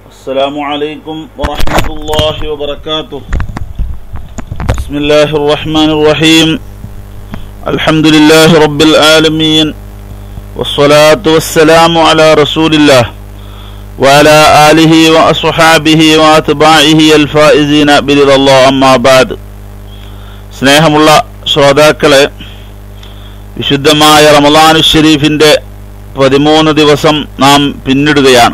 السلام عليكم ورحمة الله وبركاته بسم الله الرحمن الرحيم الحمد لله رب العالمين والصلاة والسلام على رسول الله وعلى آله وأصحابه وأتباعه الفائزين برضا الله أما بعد സ്നേഹമുള്ള ശ്രോതാക്കളെ വിശുദ്ധമായ റമദാനു ഷരീഫിന്റെ പതിമൂന്ന് ദിവസം നാം പിന്നിടുകയാണ്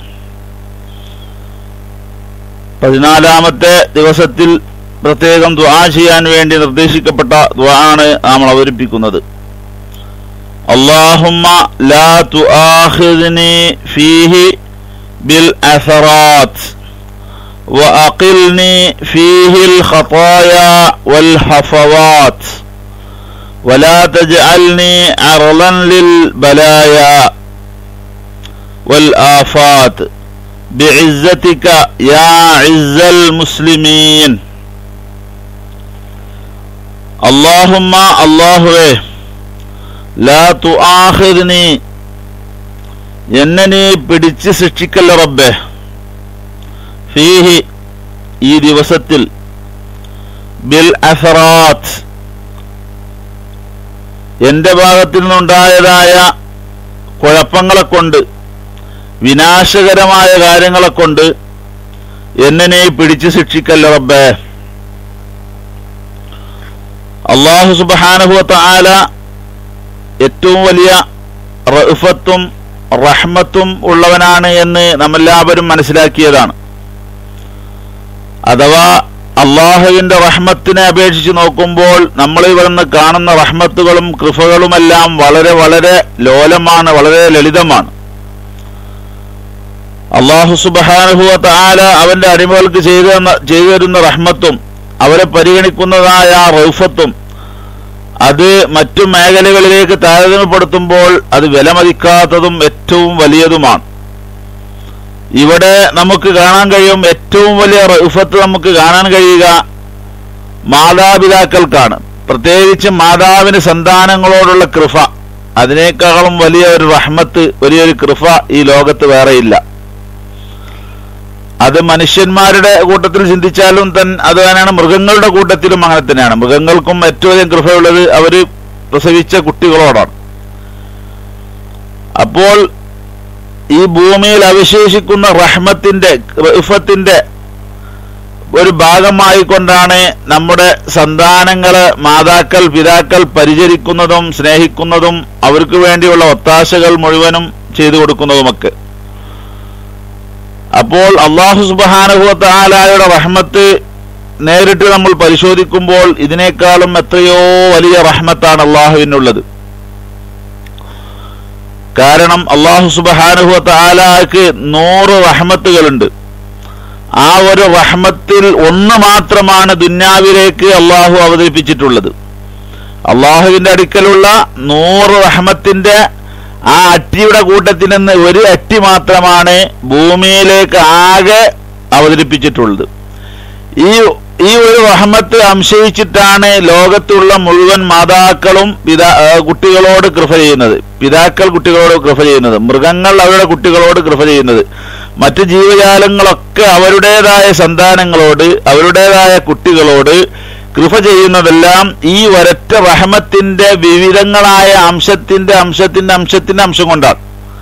പതിനാലാമത്തെ ദിവസത്തിൽ പ്രത്യേകം ദ്വാ ചെയ്യാൻ വേണ്ടി നിർദ്ദേശിക്കപ്പെട്ട ദ്വാ ആണ് നാം അവതരിപ്പിക്കുന്നത് അള്ളാഹുമ്മ ലാ തുആഖിദ്നി ഫീഹി ബിൽ അസറാത്ത് وأقلني فيه الخطايا والحفوات ولا تجعلني عرضا للبلايا والآفات بعزتك يا عز المسلمين اللهم الله لا تؤاخذني എന്നെ നീ പിടിച്ച് ശിക്ഷിക്കല്ല റബ്ബേ ഫീഹി ഈ ദിവസത്തിൽ ബിൽ അസറാത്ത് എന്റെ ഭാഗത്തിൽ നിന്നുണ്ടായതായ കുഴപ്പങ്ങളെ കൊണ്ട് വിനാശകരമായ കാര്യങ്ങളെ കൊണ്ട് എന്നെ നീ പിടിച്ചു ശിക്ഷിക്കല്ല റബ്ബേ അള്ളാഹു സുബാനുഭവത്ത ആല ഏറ്റവും വലിയ റഫത്തും റഹ്മത്തും ഉള്ളവനാണ് എന്ന് നമ്മെല്ലാവരും മനസ്സിലാക്കിയതാണ് അഥവാ അള്ളാഹുവിന്റെ റഹ്മത്തിനെ അപേക്ഷിച്ച് നോക്കുമ്പോൾ നമ്മൾ ഇവിടുന്ന് കാണുന്ന റഹ്മത്തുകളും കൃപകളുമെല്ലാം വളരെ വളരെ ലോലമാണ് വളരെ ലളിതമാണ് അള്ളാഹു സുബാനുഭവത്ത് ആല അവന്റെ അടിമകൾക്ക് ചെയ്തു ചെയ്തു തരുന്ന റഹ്മത്തും അവരെ പരിഗണിക്കുന്നതായ റൗഫത്തും അത് മറ്റു മേഖലകളിലേക്ക് താരതമ്യപ്പെടുത്തുമ്പോൾ അത് വിലമതിക്കാത്തതും ഏറ്റവും വലിയതുമാണ് ഇവിടെ നമുക്ക് കാണാൻ കഴിയും ഏറ്റവും വലിയ റഫത്ത് നമുക്ക് കാണാൻ കഴിയുക മാതാപിതാക്കൾക്കാണ് പ്രത്യേകിച്ച് മാതാവിന് സന്താനങ്ങളോടുള്ള കൃപ അതിനേക്കാളും വലിയ ഒരു റഹ്മത്ത് വലിയൊരു കൃപ ഈ ലോകത്ത് വേറെയില്ല അത് മനുഷ്യന്മാരുടെ കൂട്ടത്തിൽ ചിന്തിച്ചാലും തൻ അത് തന്നെയാണ് മൃഗങ്ങളുടെ കൂട്ടത്തിലും അങ്ങനെ തന്നെയാണ് മൃഗങ്ങൾക്കും ഏറ്റവും അധികം കൃപയുള്ളത് അവര് പ്രസവിച്ച കുട്ടികളോടാണ് അപ്പോൾ ഈ ഭൂമിയിൽ അവശേഷിക്കുന്ന റഹ്മത്തിന്റെ റഫത്തിന്റെ ഒരു ഭാഗമായിക്കൊണ്ടാണ് നമ്മുടെ സന്താനങ്ങള് മാതാക്കൾ പിതാക്കൾ പരിചരിക്കുന്നതും സ്നേഹിക്കുന്നതും അവർക്ക് വേണ്ടിയുള്ള ഒത്താശകൾ മുഴുവനും ചെയ്തു കൊടുക്കുന്നതുമൊക്കെ അപ്പോൾ അള്ളാഹു സുബാനുഭവത്ത് ആലായുടെ റഹ്മത്ത് നേരിട്ട് നമ്മൾ പരിശോധിക്കുമ്പോൾ ഇതിനേക്കാളും എത്രയോ വലിയ റഹ്മത്താണ് അള്ളാഹുവിനുള്ളത് കാരണം അള്ളാഹു സുബാനുഭവത്ത് ആലാക്ക് നൂറ് റഹ്മത്തുകളുണ്ട് ആ ഒരു റഹ്മത്തിൽ ഒന്ന് മാത്രമാണ് ദുന്യാവിലേക്ക് അള്ളാഹു അവതരിപ്പിച്ചിട്ടുള്ളത് അള്ളാഹുവിന്റെ അടുക്കലുള്ള നൂറ് റഹ്മത്തിന്റെ ആ അട്ടിയുടെ കൂട്ടത്തിൽ നിന്ന് ഒരു അട്ടി മാത്രമാണ് ഭൂമിയിലേക്ക് ആകെ അവതരിപ്പിച്ചിട്ടുള്ളത് ഈ ഈ ഒരു റഹ്മത്ത് അംശയിച്ചിട്ടാണ് ലോകത്തുള്ള മുഴുവൻ മാതാക്കളും പിതാ കുട്ടികളോട് കൃപ ചെയ്യുന്നത് പിതാക്കൾ കുട്ടികളോട് കൃപ ചെയ്യുന്നത് മൃഗങ്ങൾ അവരുടെ കുട്ടികളോട് കൃപ ചെയ്യുന്നത് മറ്റു ജീവജാലങ്ങളൊക്കെ അവരുടേതായ സന്താനങ്ങളോട് അവരുടേതായ കുട്ടികളോട് കൃപ ചെയ്യുന്നതെല്ലാം ഈ ഒരൊറ്റ റഹമത്തിന്റെ വിവിധങ്ങളായ അംശത്തിന്റെ അംശത്തിന്റെ അംശത്തിന്റെ അംശം കൊണ്ടാണ്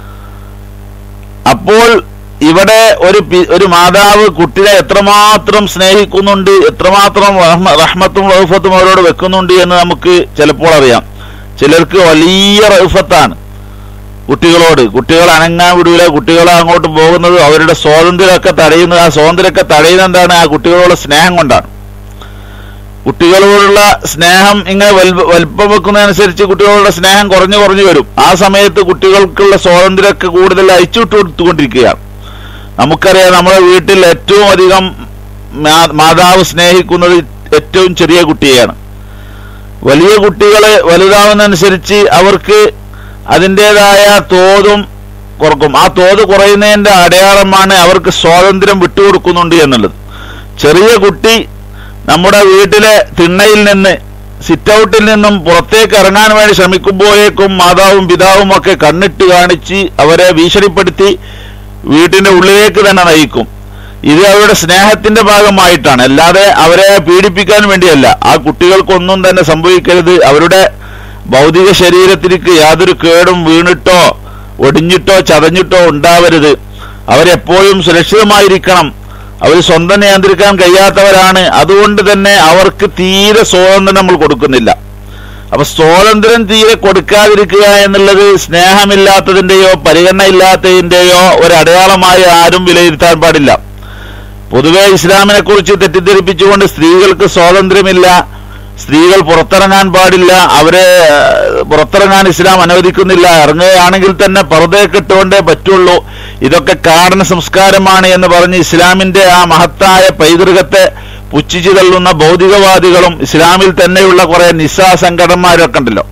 അപ്പോൾ ഇവിടെ ഒരു ഒരു മാതാവ് കുട്ടിനെ എത്രമാത്രം സ്നേഹിക്കുന്നുണ്ട് എത്രമാത്രം റഹ്മത്തും റഹുഫത്തും അവരോട് വെക്കുന്നുണ്ട് എന്ന് നമുക്ക് ചിലപ്പോൾ അറിയാം ചിലർക്ക് വലിയ റഹുഫത്താണ് കുട്ടികളോട് കുട്ടികൾ അനങ്ങാൻ വിടൂല കുട്ടികൾ അങ്ങോട്ട് പോകുന്നത് അവരുടെ സ്വാതന്ത്ര്യമൊക്കെ തടയുന്നത് ആ സ്വാതന്ത്ര്യമൊക്കെ തടയുന്നത് എന്താണ് ആ കുട്ടികളോടുള്ള സ്നേഹം കൊണ്ടാണ് കുട്ടികളോടുള്ള സ്നേഹം ഇങ്ങനെ വലുപ്പം വെക്കുന്നതനുസരിച്ച് കുട്ടികളുടെ സ്നേഹം കുറഞ്ഞു കുറഞ്ഞു വരും ആ സമയത്ത് കുട്ടികൾക്കുള്ള സ്വാതന്ത്ര്യമൊക്കെ കൂടുതൽ അയച്ചുവിട്ട് കൊടുത്തുകൊണ്ടിരിക്കുകയാണ് നമുക്കറിയാം നമ്മുടെ വീട്ടിൽ ഏറ്റവും അധികം മാതാവ് സ്നേഹിക്കുന്നത് ഏറ്റവും ചെറിയ കുട്ടിയെയാണ് വലിയ കുട്ടികളെ വലുതാവുന്നതനുസരിച്ച് അവർക്ക് അതിൻ്റെതായ തോതും കുറക്കും ആ തോത് കുറയുന്നതിന്റെ അടയാളമാണ് അവർക്ക് സ്വാതന്ത്ര്യം വിട്ടുകൊടുക്കുന്നുണ്ട് എന്നുള്ളത് ചെറിയ കുട്ടി നമ്മുടെ വീട്ടിലെ തിണ്ണയിൽ നിന്ന് സിറ്റ് ഔട്ടിൽ നിന്നും പുറത്തേക്ക് ഇറങ്ങാൻ വേണ്ടി ശ്രമിക്കുമ്പോഴേക്കും മാതാവും പിതാവും ഒക്കെ കണ്ണിട്ട് കാണിച്ച് അവരെ ഭീഷണിപ്പെടുത്തി വീട്ടിന്റെ ഉള്ളിലേക്ക് തന്നെ നയിക്കും ഇത് അവരുടെ സ്നേഹത്തിന്റെ ഭാഗമായിട്ടാണ് അല്ലാതെ അവരെ പീഡിപ്പിക്കാൻ വേണ്ടിയല്ല ആ കുട്ടികൾക്കൊന്നും തന്നെ സംഭവിക്കരുത് അവരുടെ ഭൗതിക ശരീരത്തിലേക്ക് യാതൊരു കേടും വീണിട്ടോ ഒടിഞ്ഞിട്ടോ ചതഞ്ഞിട്ടോ ഉണ്ടാവരുത് അവരെപ്പോഴും സുരക്ഷിതമായിരിക്കണം അവർ സ്വന്തം നിയന്ത്രിക്കാൻ കഴിയാത്തവരാണ് അതുകൊണ്ട് തന്നെ അവർക്ക് തീരെ സ്വാതന്ത്ര്യം നമ്മൾ കൊടുക്കുന്നില്ല അപ്പൊ സ്വാതന്ത്ര്യം തീരെ കൊടുക്കാതിരിക്കുക എന്നുള്ളത് സ്നേഹമില്ലാത്തതിന്റെയോ പരിഗണന ഇല്ലാത്തതിന്റെയോ ഒരു അടയാളമായി ആരും വിലയിരുത്താൻ പാടില്ല പൊതുവെ ഇസ്ലാമിനെ കുറിച്ച് തെറ്റിദ്ധരിപ്പിച്ചുകൊണ്ട് സ്ത്രീകൾക്ക് സ്വാതന്ത്ര്യമില്ല സ്ത്രീകൾ പുറത്തിറങ്ങാൻ പാടില്ല അവരെ ഏഹ്, പുറത്തിറങ്ങാൻ ഇസ്ലാം അനുവദിക്കുന്നില്ല ഇറങ്ങുകയാണെങ്കിൽ തന്നെ പറുതയൊക്കെ ഇട്ടുകൊണ്ടേ പറ്റുള്ളൂ ഇതൊക്കെ കാടന സംസ്കാരമാണ് എന്ന് പറഞ്ഞ് ഇസ്ലാമിന്റെ ആ മഹത്തായ പൈതൃകത്തെ പുച്ഛിച്ചു തള്ളുന്ന ഭൗതികവാദികളും ഇസ്ലാമിൽ തന്നെയുള്ള കുറെ നിസ്സാ സംഘടനമാരൊക്കെ ഉണ്ടല്ലോ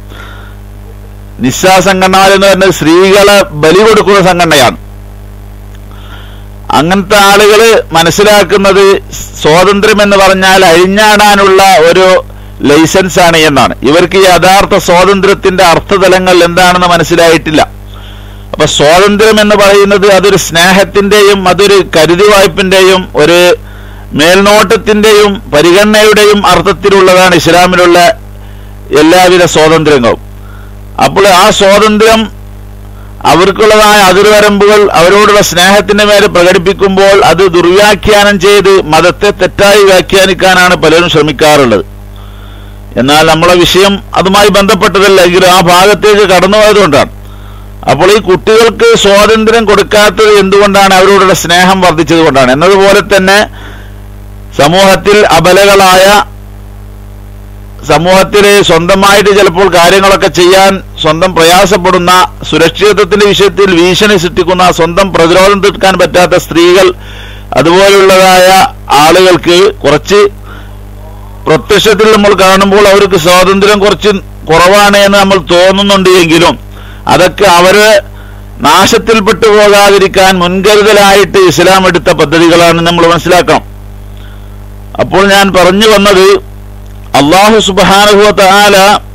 നിസ്സാ സംഘടനമാർ എന്ന് പറഞ്ഞത് സ്ത്രീകളെ ബലി കൊടുക്കുന്ന സംഘടനയാണ് അങ്ങനത്തെ ആളുകൾ മനസ്സിലാക്കുന്നത് സ്വാതന്ത്ര്യം എന്ന് പറഞ്ഞാൽ അഴിഞ്ഞാടാനുള്ള ഒരു ലൈസൻസ് ആണ് എന്നാണ് ഇവർക്ക് ഈ യഥാർത്ഥ സ്വാതന്ത്ര്യത്തിന്റെ അർത്ഥതലങ്ങൾ എന്താണെന്ന് മനസ്സിലായിട്ടില്ല അപ്പൊ സ്വാതന്ത്ര്യം എന്ന് പറയുന്നത് അതൊരു സ്നേഹത്തിന്റെയും അതൊരു കരുതി വായ്പിന്റെയും ഒരു മേൽനോട്ടത്തിന്റെയും പരിഗണനയുടെയും അർത്ഥത്തിലുള്ളതാണ് ഇസ്ലാമിലുള്ള എല്ലാവിധ സ്വാതന്ത്ര്യങ്ങളും അപ്പോൾ ആ സ്വാതന്ത്ര്യം അവർക്കുള്ളതായ അതിർവരമ്പുകൾ അവരോടുള്ള സ്നേഹത്തിന്റെ മേലെ പ്രകടിപ്പിക്കുമ്പോൾ അത് ദുർവ്യാഖ്യാനം ചെയ്ത് മതത്തെ തെറ്റായി വ്യാഖ്യാനിക്കാനാണ് പലരും ശ്രമിക്കാറുള്ളത് എന്നാൽ നമ്മളെ വിഷയം അതുമായി ബന്ധപ്പെട്ടതല്ല എങ്കിലും ആ ഭാഗത്തേക്ക് കടന്നുപോയതുകൊണ്ടാണ് അപ്പോൾ ഈ കുട്ടികൾക്ക് സ്വാതന്ത്ര്യം കൊടുക്കാത്തത് എന്തുകൊണ്ടാണ് അവരോടുള്ള സ്നേഹം വർദ്ധിച്ചത് കൊണ്ടാണ് എന്നതുപോലെ തന്നെ സമൂഹത്തിൽ അബലകളായ സമൂഹത്തില് സ്വന്തമായിട്ട് ചിലപ്പോൾ കാര്യങ്ങളൊക്കെ ചെയ്യാൻ സ്വന്തം പ്രയാസപ്പെടുന്ന സുരക്ഷിതത്വത്തിന്റെ വിഷയത്തിൽ ഭീഷണി സൃഷ്ടിക്കുന്ന സ്വന്തം പ്രതിരോധം തീർക്കാൻ പറ്റാത്ത സ്ത്രീകൾ അതുപോലുള്ളതായ ആളുകൾക്ക് കുറച്ച് പ്രത്യക്ഷത്തിൽ നമ്മൾ കാണുമ്പോൾ അവർക്ക് സ്വാതന്ത്ര്യം കുറച്ച് കുറവാണ് എന്ന് നമ്മൾ തോന്നുന്നുണ്ട് എങ്കിലും അതൊക്കെ അവര് നാശത്തിൽപ്പെട്ടു പോകാതിരിക്കാൻ മുൻകരുതലായിട്ട് ഇസ്ലാം എടുത്ത പദ്ധതികളാണ് നമ്മൾ മനസ്സിലാക്കണം അപ്പോൾ ഞാൻ പറഞ്ഞു വന്നത് അള്ളാഹു സുബാനുഭവ താല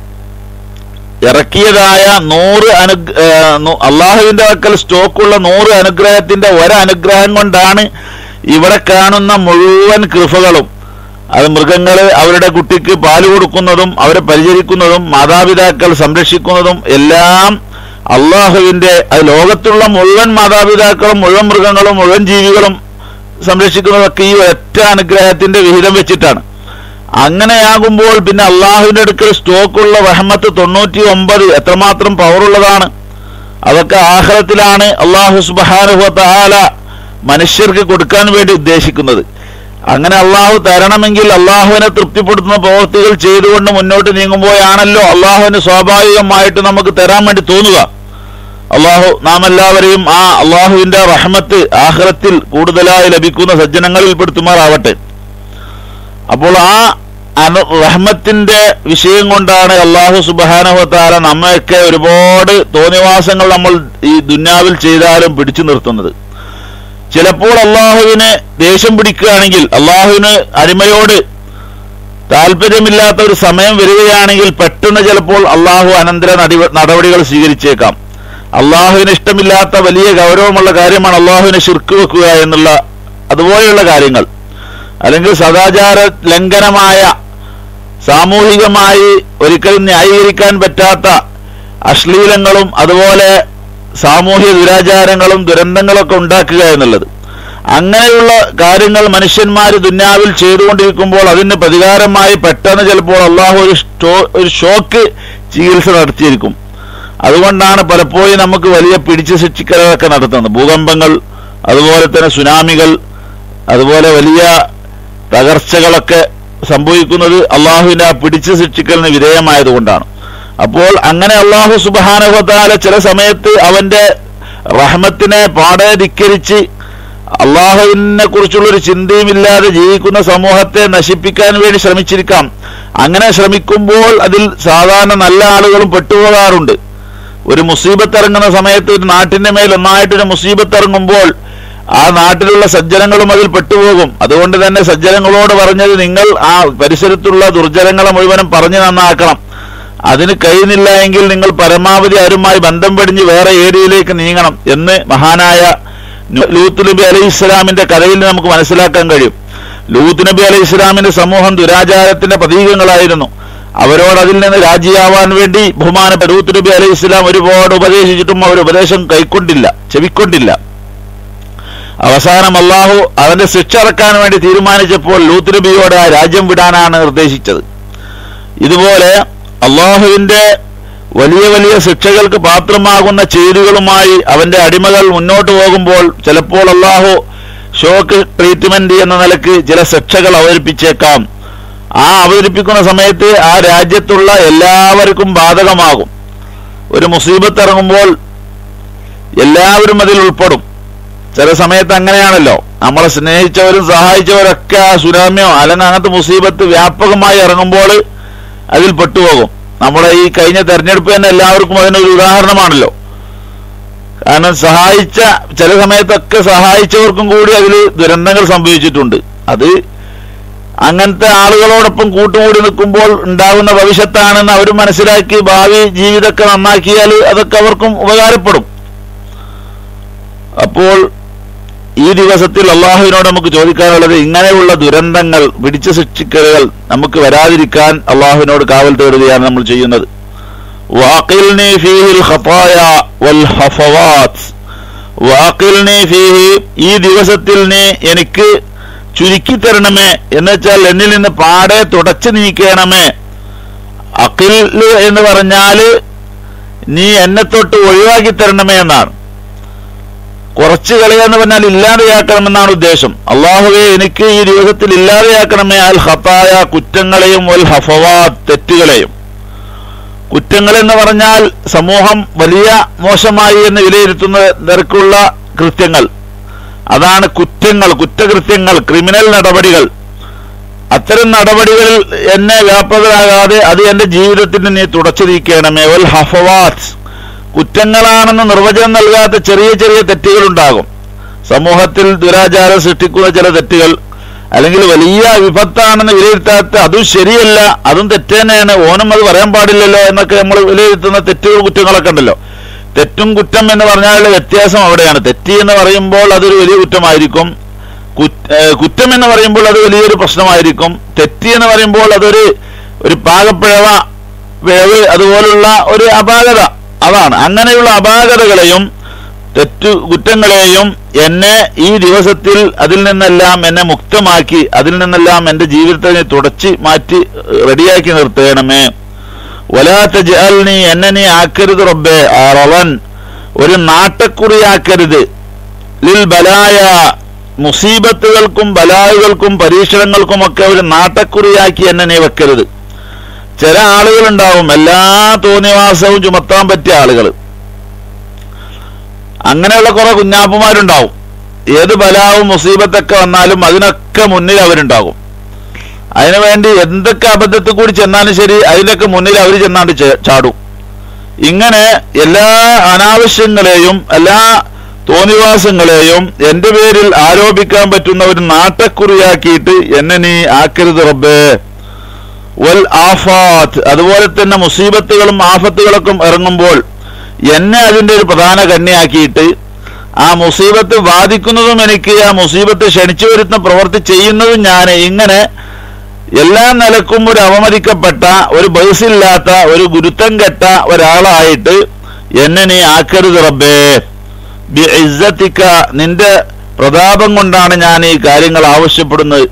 ഇറക്കിയതായ നൂറ് അനു അള്ളാഹുവിന്റെ വക്കൽ സ്റ്റോക്കുള്ള നൂറ് അനുഗ്രഹത്തിന്റെ ഒരനുഗ്രഹം കൊണ്ടാണ് ഇവിടെ കാണുന്ന മുഴുവൻ കൃപകളും അത് മൃഗങ്ങൾ അവരുടെ കുട്ടിക്ക് പാല് കൊടുക്കുന്നതും അവരെ പരിചരിക്കുന്നതും മാതാപിതാക്കൾ സംരക്ഷിക്കുന്നതും എല്ലാം അള്ളാഹുവിന്റെ അത് ലോകത്തുള്ള മുഴുവൻ മാതാപിതാക്കളും മുഴുവൻ മൃഗങ്ങളും മുഴുവൻ ജീവികളും സംരക്ഷിക്കുന്നതൊക്കെ ഈ ഒറ്റ അനുഗ്രഹത്തിന്റെ വിഹിതം വെച്ചിട്ടാണ് അങ്ങനെയാകുമ്പോൾ പിന്നെ അള്ളാഹുവിന്റെ അടുക്കൽ സ്റ്റോക്കുള്ള റഹ്മത്ത് തൊണ്ണൂറ്റി ഒമ്പത് എത്രമാത്രം പവറുള്ളതാണ് അതൊക്കെ ആഹ്ലത്തിലാണ് അള്ളാഹു സുബാനുഹത്താല മനുഷ്യർക്ക് കൊടുക്കാൻ വേണ്ടി ഉദ്ദേശിക്കുന്നത് അങ്ങനെ അള്ളാഹു തരണമെങ്കിൽ അള്ളാഹുവിനെ തൃപ്തിപ്പെടുത്തുന്ന പ്രവൃത്തികൾ ചെയ്തുകൊണ്ട് മുന്നോട്ട് നീങ്ങുമ്പോഴാണല്ലോ അള്ളാഹുവിന് സ്വാഭാവികമായിട്ട് നമുക്ക് തരാൻ വേണ്ടി തോന്നുക അള്ളാഹു നാം എല്ലാവരെയും ആ അള്ളാഹുവിന്റെ റഹ്മത്ത് ആഹ്റത്തിൽ കൂടുതലായി ലഭിക്കുന്ന സജ്ജനങ്ങളിൽ പെടുത്തുമാറാവട്ടെ അപ്പോൾ ആ അനു റഹ്മത്തിന്റെ വിഷയം കൊണ്ടാണ് അള്ളാഹു സുബാനഹത്താല നമ്മയൊക്കെ ഒരുപാട് തോന്നിവാസങ്ങൾ നമ്മൾ ഈ ദുന്യാവിൽ ചെയ്താലും പിടിച്ചു നിർത്തുന്നത് ചിലപ്പോൾ അള്ളാഹുവിന് ദേഷ്യം പിടിക്കുകയാണെങ്കിൽ അള്ളാഹുവിന് അടിമയോട് താല്പര്യമില്ലാത്ത ഒരു സമയം വരികയാണെങ്കിൽ പെട്ടെന്ന് ചിലപ്പോൾ അള്ളാഹു അനന്തര നടപ- നടപടികൾ സ്വീകരിച്ചേക്കാം അള്ളാഹുവിന് ഇഷ്ടമില്ലാത്ത വലിയ ഗൗരവമുള്ള കാര്യമാണ് അള്ളാഹുവിനെ ശിർക്ക് വെക്കുക എന്നുള്ള അതുപോലെയുള്ള കാര്യങ്ങൾ അല്ലെങ്കിൽ സദാചാര ലംഘനമായ സാമൂഹികമായി ഒരിക്കലും ന്യായീകരിക്കാൻ പറ്റാത്ത അശ്ലീലങ്ങളും അതുപോലെ സാമൂഹ്യ ദുരാചാരങ്ങളും ദുരന്തങ്ങളൊക്കെ ഉണ്ടാക്കുക എന്നുള്ളത് അങ്ങനെയുള്ള കാര്യങ്ങൾ മനുഷ്യന്മാർ ദുന്യാവിൽ ചെയ്തുകൊണ്ടിരിക്കുമ്പോൾ അതിന് പ്രതികാരമായി പെട്ടെന്ന് ചിലപ്പോൾ അള്ളാഹു ഒരു സ്റ്റോ ഒരു ഷോക്ക് ചികിത്സ നടത്തിയിരിക്കും അതുകൊണ്ടാണ് പലപ്പോഴും നമുക്ക് വലിയ പിടിച്ചു ശിക്ഷിക്കലൊക്കെ നടത്തുന്നത് ഭൂകമ്പങ്ങൾ അതുപോലെ തന്നെ സുനാമികൾ അതുപോലെ വലിയ തകർച്ചകളൊക്കെ സംഭവിക്കുന്നത് അള്ളാഹുവിന്റെ ആ പിടിച്ചു ശിക്ഷിക്കലിന് വിധേയമായതുകൊണ്ടാണ് അപ്പോൾ അങ്ങനെ അള്ളാഹു സുബാനുഭത്താല ചില സമയത്ത് അവന്റെ റഹ്മത്തിനെ പാടെ ധിക്കരിച്ച് അള്ളാഹുവിനെ കുറിച്ചുള്ളൊരു ചിന്തയുമില്ലാതെ ജീവിക്കുന്ന സമൂഹത്തെ നശിപ്പിക്കാൻ വേണ്ടി ശ്രമിച്ചിരിക്കാം അങ്ങനെ ശ്രമിക്കുമ്പോൾ അതിൽ സാധാരണ നല്ല ആളുകളും പെട്ടുപോകാറുണ്ട് ഒരു മുസീബത്ത് ഇറങ്ങുന്ന സമയത്ത് ഒരു നാട്ടിന്റെ മേൽ ഒന്നായിട്ടൊരു മുസീബത്ത് ഇറങ്ങുമ്പോൾ ആ നാട്ടിലുള്ള സജ്ജനങ്ങളും അതിൽ പെട്ടുപോകും അതുകൊണ്ട് തന്നെ സജ്ജനങ്ങളോട് പറഞ്ഞത് നിങ്ങൾ ആ പരിസരത്തുള്ള ദുർജനങ്ങളെ മുഴുവനും പറഞ്ഞു നന്നാക്കണം അതിന് കഴിയുന്നില്ല എങ്കിൽ നിങ്ങൾ പരമാവധി അവരുമായി ബന്ധം പെടിഞ്ഞ് വേറെ ഏരിയയിലേക്ക് നീങ്ങണം എന്ന് മഹാനായ ലൂത്ത് നബി അലൈഹി ഇസ്ലാമിന്റെ കഥയിൽ നിന്ന് നമുക്ക് മനസ്സിലാക്കാൻ കഴിയും ലൂത്ത് നബി അലൈഹി ഇസ്ലാമിന്റെ സമൂഹം ദുരാചാരത്തിന്റെ പ്രതീകങ്ങളായിരുന്നു അവരോട് അതിൽ നിന്ന് രാജിയാവാൻ വേണ്ടി ബഹുമാന ലൂത്ത് നബി അലൈഹി ഇസ്ലാം ഒരുപാട് ഉപദേശിച്ചിട്ടും അവർ ഉപദേശം കൈക്കൊണ്ടില്ല ചെവിക്കൊണ്ടില്ല അവസാനം അള്ളാഹു അവന്റെ ശിക്ഷ ഇറക്കാൻ വേണ്ടി തീരുമാനിച്ചപ്പോൾ ലൂത്ത് നബിയോട് ആ രാജ്യം വിടാനാണ് നിർദ്ദേശിച്ചത് ഇതുപോലെ അള്ളാഹുവിന്റെ വലിയ വലിയ ശിക്ഷകൾക്ക് പാത്രമാകുന്ന ചെയ്തികളുമായി അവന്റെ അടിമകൾ മുന്നോട്ട് പോകുമ്പോൾ ചിലപ്പോൾ അള്ളാഹു ഷോക്ക് ട്രീറ്റ്മെന്റ് എന്ന നിലക്ക് ചില ശിക്ഷകൾ അവതരിപ്പിച്ചേക്കാം ആ അവതരിപ്പിക്കുന്ന സമയത്ത് ആ രാജ്യത്തുള്ള എല്ലാവർക്കും ബാധകമാകും ഒരു മുസീബത്ത് ഇറങ്ങുമ്പോൾ എല്ലാവരും അതിൽ ഉൾപ്പെടും ചില സമയത്ത് അങ്ങനെയാണല്ലോ നമ്മളെ സ്നേഹിച്ചവരും സഹായിച്ചവരൊക്കെ ആ സുനാമിയോ അല്ലെങ്കിൽ അങ്ങനത്തെ മുസീബത്ത് വ്യാപകമായി ഇറങ്ങുമ്പോൾ അതിൽ പെട്ടുപോകും നമ്മുടെ ഈ കഴിഞ്ഞ തെരഞ്ഞെടുപ്പ് തന്നെ എല്ലാവർക്കും അതിനൊരു ഉദാഹരണമാണല്ലോ കാരണം സഹായിച്ച ചില സമയത്തൊക്കെ സഹായിച്ചവർക്കും കൂടി അതിൽ ദുരന്തങ്ങൾ സംഭവിച്ചിട്ടുണ്ട് അത് അങ്ങനത്തെ ആളുകളോടൊപ്പം കൂട്ടുകൂടി നിൽക്കുമ്പോൾ ഉണ്ടാകുന്ന ഭവിഷ്യത്താണെന്ന് അവർ മനസ്സിലാക്കി ഭാവി ജീവിതമൊക്കെ നന്നാക്കിയാൽ അതൊക്കെ അവർക്കും ഉപകാരപ്പെടും അപ്പോൾ ഈ ദിവസത്തിൽ അള്ളാഹുവിനോട് നമുക്ക് ചോദിക്കാനുള്ളത് ഇങ്ങനെയുള്ള ദുരന്തങ്ങൾ പിടിച്ചു ശിക്ഷിക്കലുകൾ നമുക്ക് വരാതിരിക്കാൻ അള്ളാഹുവിനോട് കാവൽ തേടുകയാണ് നമ്മൾ ചെയ്യുന്നത് വാക്കിൽനി ഫീഹിൽ ഖതായ വൽ ഹഫവാത്ത് വാക്കിൽനി ഫീഹി ഈ ദിവസത്തിൽ നീ എനിക്ക് ചുരുക്കി തരണമേ എന്ന് വെച്ചാൽ എന്നിൽ നിന്ന് പാടെ തുടച്ചു നീക്കണമേ അഖിൽ എന്ന് പറഞ്ഞാല് നീ എന്നെ തൊട്ട് ഒഴിവാക്കി തരണമേ എന്നാണ് കുറച്ച് കളയാന്ന് പറഞ്ഞാൽ ഇല്ലാതെയാക്കണമെന്നാണ് ഉദ്ദേശം അള്ളാഹുവെ എനിക്ക് ഈ ദിവസത്തിൽ ഇല്ലാതെയാക്കണമേ അൽ ഹത്തായ കുറ്റങ്ങളെയും വൽ ഹഫവാ തെറ്റുകളെയും കുറ്റങ്ങൾ എന്ന് പറഞ്ഞാൽ സമൂഹം വലിയ മോശമായി എന്ന് വിലയിരുത്തുന്ന നിരക്കുള്ള കൃത്യങ്ങൾ അതാണ് കുറ്റങ്ങൾ കുറ്റകൃത്യങ്ങൾ ക്രിമിനൽ നടപടികൾ അത്തരം നടപടികളിൽ എന്നെ വ്യാപകരാകാതെ അത് എന്റെ ജീവിതത്തിന് നീ തുടച്ചു നീക്കണമേ വൽ ഹഫവാത്ത് കുറ്റങ്ങളാണെന്ന് നിർവചനം നൽകാത്ത ചെറിയ ചെറിയ തെറ്റുകൾ ഉണ്ടാകും സമൂഹത്തിൽ ദുരാചാരം സൃഷ്ടിക്കുന്ന ചില തെറ്റുകൾ അല്ലെങ്കിൽ വലിയ വിപത്താണെന്ന് വിലയിരുത്താത്ത അതും ശരിയല്ല അതും തെറ്റ് തന്നെയാണ് ഓനും അത് പറയാൻ പാടില്ലല്ലോ എന്നൊക്കെ നമ്മൾ വിലയിരുത്തുന്ന തെറ്റുകൾ കുറ്റങ്ങളൊക്കെ ഉണ്ടല്ലോ തെറ്റും കുറ്റം എന്ന് പറഞ്ഞാലുള്ള വ്യത്യാസം അവിടെയാണ് തെറ്റ് എന്ന് പറയുമ്പോൾ അതൊരു വലിയ കുറ്റമായിരിക്കും കുറ്റ്- ഏഹ് കുറ്റം എന്ന് പറയുമ്പോൾ അത് വലിയൊരു പ്രശ്നമായിരിക്കും തെറ്റ് എന്ന് പറയുമ്പോൾ അതൊരു ഒരു പാകപ്പിഴവ വേവ് അതുപോലുള്ള ഒരു അപാകത അതാണ് അങ്ങനെയുള്ള അപാകതകളെയും തെറ്റു കുറ്റങ്ങളെയും എന്നെ ഈ ദിവസത്തിൽ അതിൽ നിന്നെല്ലാം എന്നെ മുക്തമാക്കി അതിൽ നിന്നെല്ലാം എന്റെ ജീവിതത്തെ തുടച്ച് മാറ്റി റെഡിയാക്കി നിർത്തണമേ വലാത്ത ജഅൽനി എന്നെ നീ ആക്കരുത് റബ്ബേ അറവൻ ഒരു നാട്ടക്കുറിയാക്കരുത് ലിൽ ബലായ മുസീബത്തുകൾക്കും ബലായുകൾക്കും പരീക്ഷണങ്ങൾക്കുമൊക്കെ ഒരു നാട്ടക്കുറിയാക്കി എന്നെ നീ വെക്കരുത് ചില ആളുകളുണ്ടാവും എല്ലാ തോന്നിവാസവും ചുമത്താൻ പറ്റിയ ആളുകൾ അങ്ങനെയുള്ള കുറെ കുഞ്ഞാപ്പുമാരുണ്ടാവും ഏത് ബലാവും മുസീബത്തൊക്കെ വന്നാലും അതിനൊക്കെ മുന്നിൽ അവരുണ്ടാകും അതിനുവേണ്ടി എന്തൊക്കെ അബദ്ധത്തിൽ കൂടി ചെന്നാലും ശരി അതിലൊക്കെ മുന്നിൽ അവർ ചെന്നാണ്ട് ചെ- ചാടും ഇങ്ങനെ എല്ലാ അനാവശ്യങ്ങളെയും എല്ലാ തോന്നിവാസങ്ങളെയും എന്റെ പേരിൽ ആരോപിക്കാൻ പറ്റുന്ന ഒരു നാട്ടക്കുറിയാക്കിയിട്ട് എന്നെ നീ ആക്കരുത് റബ്ബേ വൽ ആഫാത്ത് അതുപോലെ തന്നെ മുസീബത്തുകളും ആഫത്തുകളൊക്കെ ഇറങ്ങുമ്പോൾ എന്നെ അതിന്റെ ഒരു പ്രധാന കണ്ണിയാക്കിയിട്ട് ആ മുസീബത്ത് ബാധിക്കുന്നതും എനിക്ക് ആ മുസീബത്ത് ക്ഷണിച്ചു വരുത്തുന്ന പ്രവൃത്തി ചെയ്യുന്നതും ഞാൻ ഇങ്ങനെ എല്ലാ നിലക്കും ഒരു അവമതിക്കപ്പെട്ട ഒരു ബഹസില്ലാത്ത ഒരു ഗുരുത്തം കെട്ട ഒരാളായിട്ട് എന്നെ നീ ആക്കരുത് റബ്ബേ ബി ഇസ്സത്തിക്ക നിന്റെ പ്രതാപം കൊണ്ടാണ് ഞാൻ ഈ കാര്യങ്ങൾ ആവശ്യപ്പെടുന്നത്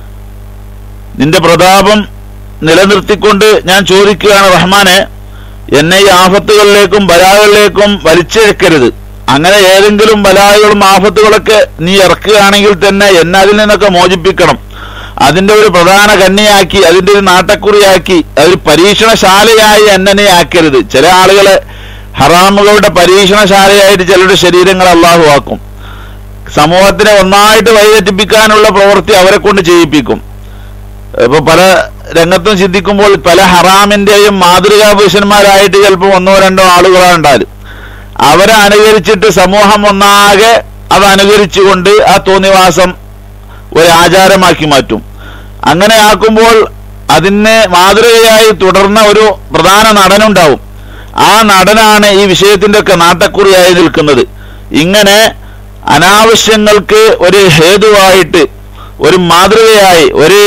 നിന്റെ പ്രതാപം നിലനിർത്തിക്കൊണ്ട് ഞാൻ ചോദിക്കുകയാണ് റഹ്മാനെ എന്നെ ഈ ആഫത്തുകളിലേക്കും ബലാകളിലേക്കും വലിച്ചിഴക്കരുത് അങ്ങനെ ഏതെങ്കിലും ബലാകളും ആഫത്തുകളൊക്കെ നീ ഇറക്കുകയാണെങ്കിൽ തന്നെ എന്നെ അതിൽ നിന്നൊക്കെ മോചിപ്പിക്കണം അതിന്റെ ഒരു പ്രധാന കണ്ണിയാക്കി അതിന്റെ ഒരു നാട്ടക്കുറിയാക്കി അതൊരു പരീക്ഷണശാലയായി എന്നെ നീ ആക്കരുത് ചില ആളുകളെ ഹറാമുകളുടെ പരീക്ഷണശാലയായിട്ട് ചിലരുടെ ശരീരങ്ങൾ അള്ളാഹു ആക്കും സമൂഹത്തിനെ ഒന്നായിട്ട് വഴിതെറ്റിപ്പിക്കാനുള്ള പ്രവൃത്തി അവരെ കൊണ്ട് ചെയ്യിപ്പിക്കും ഇപ്പൊ പല രംഗത്തും ചിന്തിക്കുമ്പോൾ പല ഹറാമിന്റെയും മാതൃകാ പുരുഷന്മാരായിട്ട് ചിലപ്പോൾ ഒന്നോ രണ്ടോ ആളുകളാണ് ഉണ്ടാലും അവരെ അനുകരിച്ചിട്ട് സമൂഹം ഒന്നാകെ അത് അനുകരിച്ചുകൊണ്ട് ആ തോന്നിവാസം ഒരു ആചാരമാക്കി മാറ്റും അങ്ങനെ ആക്കുമ്പോൾ അതിനെ മാതൃകയായി തുടർന്ന ഒരു പ്രധാന നടനുണ്ടാവും ആ നടനാണ് ഈ വിഷയത്തിന്റെ ഒക്കെ നാട്ടക്കുറിയായി നിൽക്കുന്നത് ഇങ്ങനെ അനാവശ്യങ്ങൾക്ക് ഒരു ഹേതുവായിട്ട് ഒരു മാതൃകയായി ഒരു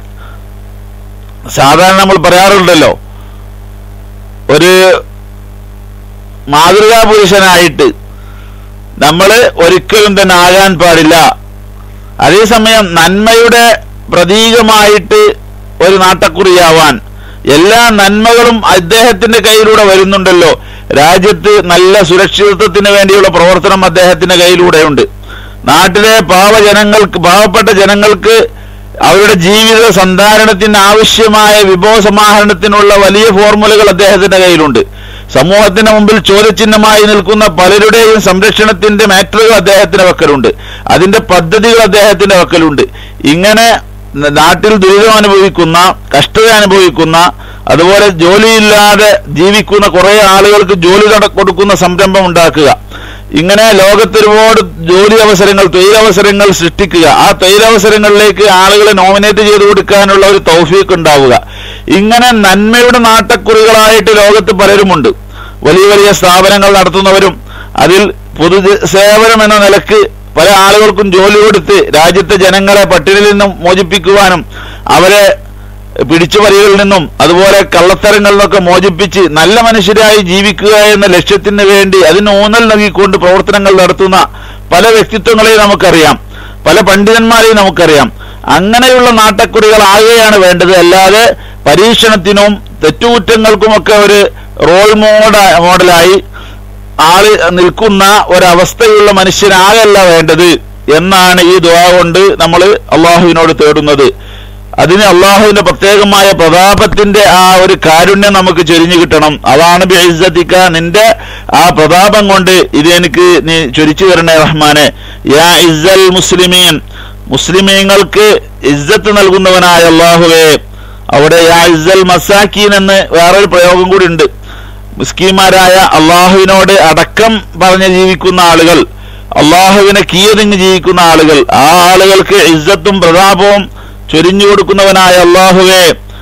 സാധാരണ നമ്മൾ പറയാറുണ്ടല്ലോ ഒരു മാതൃകാ പുരുഷനായിട്ട് നമ്മൾ ഒരിക്കലും തന്നെ ആകാൻ പാടില്ല അതേസമയം നന്മയുടെ പ്രതീകമായിട്ട് ഒരു നാട്ടക്കുറിയാവാൻ എല്ലാ നന്മകളും അദ്ദേഹത്തിന്റെ കയ്യിലൂടെ വരുന്നുണ്ടല്ലോ രാജ്യത്ത് നല്ല സുരക്ഷിതത്വത്തിന് വേണ്ടിയുള്ള പ്രവർത്തനം അദ്ദേഹത്തിന്റെ കയ്യിലൂടെയുണ്ട് നാട്ടിലെ പാവജനങ്ങൾക്ക് പാവപ്പെട്ട ജനങ്ങൾക്ക് അവരുടെ ജീവിത സന്ധാരണത്തിന് ആവശ്യമായ വിഭവസമാഹരണത്തിനുള്ള വലിയ ഫോർമുലകൾ അദ്ദേഹത്തിന്റെ കയ്യിലുണ്ട് സമൂഹത്തിന് മുമ്പിൽ ചോദ്യചിഹ്നമായി നിൽക്കുന്ന പലരുടെയും സംരക്ഷണത്തിന്റെ മാറ്ററുകൾ അദ്ദേഹത്തിന്റെ പക്കലുണ്ട് അതിന്റെ പദ്ധതികൾ അദ്ദേഹത്തിന്റെ പക്കലുണ്ട് ഇങ്ങനെ നാട്ടിൽ ദുരിതം അനുഭവിക്കുന്ന കഷ്ടത അനുഭവിക്കുന്ന അതുപോലെ ജോലിയില്ലാതെ ജീവിക്കുന്ന കുറെ ആളുകൾക്ക് ജോലി നട കൊടുക്കുന്ന സംരംഭം ഉണ്ടാക്കുക ഇങ്ങനെ ലോകത്ത് ഒരുപാട് ജോലി അവസരങ്ങൾ തൊഴിലവസരങ്ങൾ സൃഷ്ടിക്കുക ആ തൊഴിലവസരങ്ങളിലേക്ക് ആളുകളെ നോമിനേറ്റ് ചെയ്ത് കൊടുക്കാനുള്ള ഒരു തൗഫീക്ക് ഉണ്ടാവുക ഇങ്ങനെ നന്മയുടെ നാട്ടക്കുറികളായിട്ട് ലോകത്ത് പലരുമുണ്ട് വലിയ വലിയ സ്ഥാപനങ്ങൾ നടത്തുന്നവരും അതിൽ പൊതു സേവനം എന്ന നിലക്ക് പല ആളുകൾക്കും ജോലി കൊടുത്ത് രാജ്യത്തെ ജനങ്ങളെ പട്ടിണിയിൽ നിന്നും മോചിപ്പിക്കുവാനും അവരെ പിടിച്ചുപറികളിൽ നിന്നും അതുപോലെ കള്ളത്തരങ്ങളിൽ നിന്നൊക്കെ മോചിപ്പിച്ച് നല്ല മനുഷ്യരായി ജീവിക്കുക എന്ന ലക്ഷ്യത്തിന് വേണ്ടി അതിന് ഊന്നൽ നൽകിക്കൊണ്ട് പ്രവർത്തനങ്ങൾ നടത്തുന്ന പല വ്യക്തിത്വങ്ങളെയും നമുക്കറിയാം പല പണ്ഡിതന്മാരെയും നമുക്കറിയാം അങ്ങനെയുള്ള നാട്ടക്കുറികളാകുകയാണ് വേണ്ടത് അല്ലാതെ പരീക്ഷണത്തിനും തെറ്റുകുറ്റങ്ങൾക്കുമൊക്കെ ഒരു റോൾ മോഡ മോഡലായി ആള് നിൽക്കുന്ന ഒരവസ്ഥയുള്ള മനുഷ്യനാകല്ല വേണ്ടത് എന്നാണ് ഈ ദുആ കൊണ്ട് നമ്മൾ അള്ളാഹുവിനോട് തേടുന്നത് അതിന് അള്ളാഹുവിന്റെ പ്രത്യേകമായ പ്രതാപത്തിന്റെ ആ ഒരു കാരുണ്യം നമുക്ക് ചൊരിഞ്ഞു കിട്ടണം അതാണ് ബിഇസ്സതിക നിന്റെ ആ പ്രതാപം കൊണ്ട് ഇത് എനിക്ക് നീ ചൊരിച്ചു തരണേ റഹ്മാനെ യാ ഇസ്സൽ മുസ്ലിമീൻ മുസ്ലിമീങ്ങൾക്ക് ഇസ്സത്ത് നൽകുന്നവനായ അള്ളാഹുവേ അവിടെ യാ ഇസ്സൽ മസാക്കീൻ എന്ന് വേറൊരു പ്രയോഗം കൂടി ഉണ്ട് മുസ്കീമാരായ അള്ളാഹുവിനോട് അടക്കം പറഞ്ഞ് ജീവിക്കുന്ന ആളുകൾ അള്ളാഹുവിനെ കീയതിങ്ങ് ജീവിക്കുന്ന ആളുകൾ ആ ആളുകൾക്ക് ഇസ്സത്തും പ്രതാപവും ചൊരിഞ്ഞു കൊടുക്കുന്നവനായ അള്ളാഹുവെ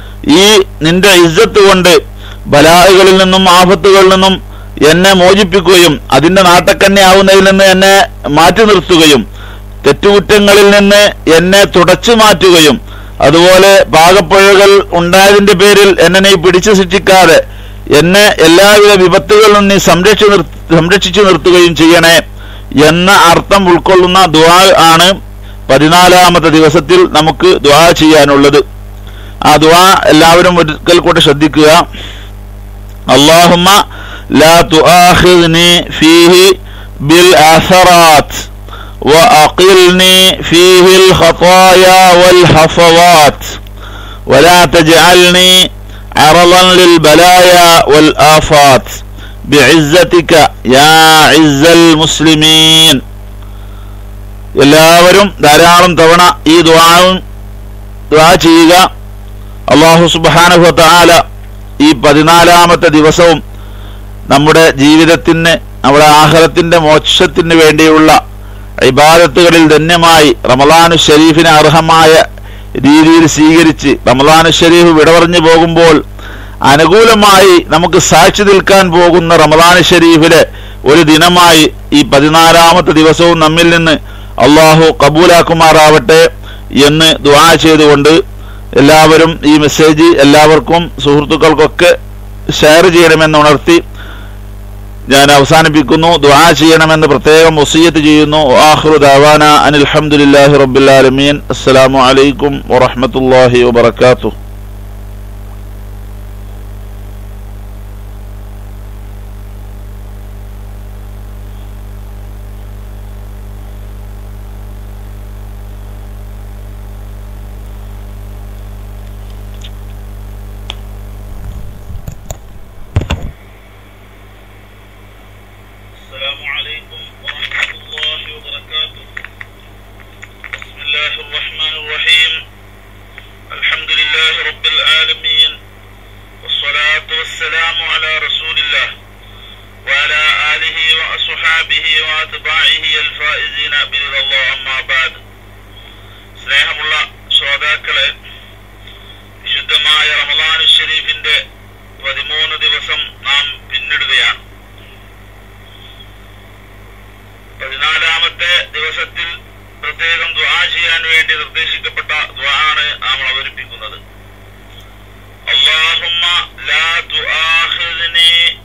ഈ നിന്റെ ഇസ്സത്ത് കൊണ്ട് ബലാഹുകളിൽ നിന്നും ആപത്തുകളിൽ നിന്നും എന്നെ മോചിപ്പിക്കുകയും അതിന്റെ നാട്ടക്കന്നെയാവുന്നതിൽ നിന്ന് എന്നെ മാറ്റി നിർത്തുകയും തെറ്റുകുറ്റങ്ങളിൽ നിന്ന് എന്നെ തുടച്ചു മാറ്റുകയും അതുപോലെ പാകപ്പുഴകൾ ഉണ്ടായതിന്റെ പേരിൽ എന്നെ നീ പിടിച്ചു ശിക്ഷിക്കാതെ എന്നെ എല്ലാവിധ വിപത്തുകളിൽ നിന്ന് നീ സംരക്ഷി നിർ സംരക്ഷിച്ചു നിർത്തുകയും ചെയ്യണേ എന്ന അർത്ഥം ഉൾക്കൊള്ളുന്ന ദുആ ആണ് പതിനാലാമത്തെ ദിവസത്തിൽ നമുക്ക് ദുആ ചെയ്യാനുള്ളത് ആ ദുആ എല്ലാവരും ഒരിക്കൽ കൂടെ ശ്രദ്ധിക്കുക അള്ളാഹുമ്മ ലാ തുആഖിദ്നി ഫീഹി ബിൽ അസറാത്ത് وأقلني فيه الخطايا والحفوات ولا تجعلني عرضا للبلايا والآفات بعزتك يا عز المسلمين എല്ലാവരും ധാരാളം തവണ ഈ ദ്വാവും ദ്വാ ചെയ്യുക അള്ളാഹു സുബാനുഭ താല ഈ പതിനാലാമത്തെ ദിവസവും നമ്മുടെ ജീവിതത്തിന് നമ്മുടെ ആഹ്ലത്തിന്റെ മോക്ഷത്തിന് വേണ്ടിയുള്ള ഇബാദത്തുകളിൽ ധന്യമായി റമലാനു ഷരീഫിന് അർഹമായ രീതിയിൽ സ്വീകരിച്ച് റമലാനു ഷരീഫ് വിടപറഞ്ഞു പോകുമ്പോൾ അനുകൂലമായി നമുക്ക് സാക്ഷി നിൽക്കാൻ പോകുന്ന റമലാൻ ഷരീഫിലെ ഒരു ദിനമായി ഈ പതിനാലാമത്തെ ദിവസവും നമ്മിൽ നിന്ന് അള്ളാഹു കബൂലാക്കുമാറാവട്ടെ എന്ന് ദുആ ചെയ്തുകൊണ്ട് എല്ലാവരും ഈ മെസ്സേജ് എല്ലാവർക്കും സുഹൃത്തുക്കൾക്കൊക്കെ ഷെയർ ചെയ്യണമെന്ന് ഉണർത്തി ഞാൻ അവസാനിപ്പിക്കുന്നു ദുആ ചെയ്യണമെന്ന് പ്രത്യേകം വസീയത്ത് ചെയ്യുന്നു ആഖിറു ദഅവാന അനിൽ ഹംദുലില്ലാഹി റബ്ബിൽ ആലമീൻ അസ്സലാമു അലൈക്കും വറഹ്മത്തുള്ളാഹി വബറകാതുഹു السلام عليكم ورحمة الله وبركاته بسم الله الرحمن الرحيم الحمد لله رب العالمين والصلاة والسلام على رسول الله وعلى آله وأصحابه وأتباعه الفائزين برضا الله أما بعد സ്നേഹമുള്ള ശ്രോതാക്കളെ വിശുദ്ധമായ റമദാൻ ഷരീഫിന്റെ പതിമൂന്ന് ദിവസം നാം പിന്നിടുകയാണ് പതിനാലാമത്തെ ദിവസത്തിൽ പ്രത്യേകം ദ്വാ ചെയ്യാൻ വേണ്ടി നിർദ്ദേശിക്കപ്പെട്ട ദ്വാണ് നാം അവതരിപ്പിക്കുന്നത് اللهم لا تؤاخذني